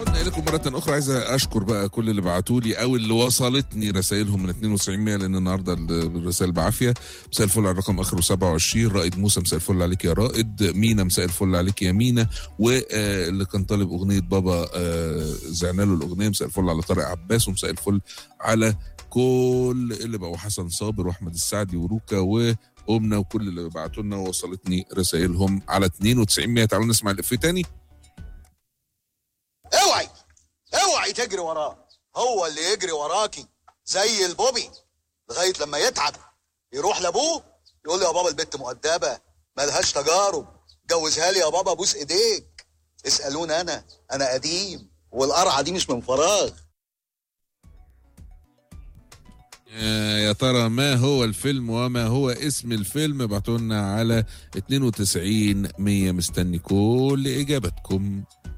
عدنا لكم مرة أخرى عايز أشكر بقى كل اللي بعتوا لي أو اللي وصلتني رسائلهم من 92 100 لأن النهاردة الرسائل بعافية مساء الفل على الرقم آخره 27 رائد موسى مساء الفل عليك يا رائد مينا مساء الفل عليك يا مينا واللي كان طالب أغنية بابا آه، زعنا له الأغنية مساء الفل على طارق عباس ومساء الفل على كل اللي بقوا حسن صابر وأحمد السعدي وروكا وأمنا وكل اللي بعتوا لنا ووصلتني رسائلهم على 92 100 تعالوا نسمع الإفيه تاني اوعي اوعي تجري وراه هو اللي يجري وراكي زي البوبي لغايه لما يتعب يروح لابوه يقول له يا بابا البت مؤدبه ملهاش تجارب جوزها لي يا بابا بوس ايديك اسالوني انا انا قديم والقرعه دي مش من فراغ آه، يا ترى ما هو الفيلم وما هو اسم الفيلم ابعتوا لنا على 92 100 مستني كل اجابتكم